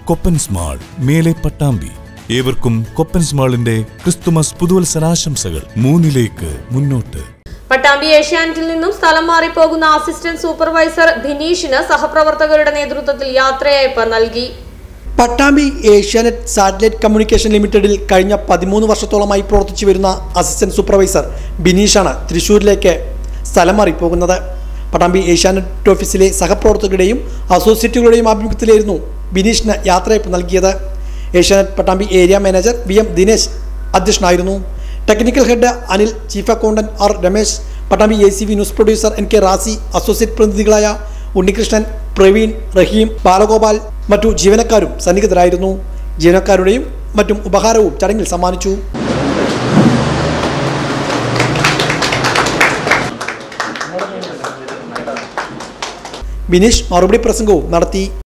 കൊപ്പൻസ് mall മേലെ പട്ടാമ്പി ഏവർക്കും കൊപ്പൻസ് മാളിന്റെ ക്രിസ്തുമസ് പുതുവത്സരാശംസകൾ മൂന്നിലേക്ക് മുന്നോട്ട് പട്ടാമ്പി ഏഷ്യാനെറ്റിൽ നിന്നും സ്ഥലം മാറിപ്പോകുന്ന അസിസ്റ്റന്റ് സൂപ്പർവൈസർ ബിനീഷിന് സഹപ്രവർത്തകരുടെ നേതൃത്വത്തിൽ യാത്രയയപ്പ് നൽകി പട്ടാമ്പി ഏഷ്യാനെറ്റ് സാറ്റലൈറ്റ് കമ്മ്യൂണിക്കേഷൻ ലിമിറ്റഡിൽ കഴിഞ്ഞ പതിമൂന്ന് വർഷത്തോളമായി പ്രവർത്തിച്ചു വരുന്ന അസിസ്റ്റന്റ് സൂപ്പർവൈസർ ബിനീഷാണ് തൃശൂരിലേക്ക് സ്ഥലം മാറിപ്പോകുന്നത് പട്ടാമ്പി ഏഷ്യാനെറ്റ് ഓഫീസിലെ സഹപ്രവർത്തകരുടെയും അസോസിയേറ്റുകളുടെയും ആഭിമുഖ്യത്തിലായിരുന്നു ബിനീഷിന് യാത്രയപ്പ് നൽകിയത് Asianet Pattambi area manager V M Dinesh അധ്യക്ഷനായിരുന്നു technical head Anil chief accountant R Ramesh Pattambi A C V news producer N K Razi associate പ്രതിനിധികളായ ഉണ്ണികൃഷ്ണൻ പ്രവീൺ റഹീം ബാലഗോപാൽ മറ്റു ജീവനക്കാരും സന്നിഹിതരായിരുന്നു ജീവനക്കാരുടെയും മറ്റും ഉപഹാരവും ചടങ്ങിൽ സമ്മാനിച്ചു ബിനീഷ് മറുപടി പ്രസംഗവും നടത്തി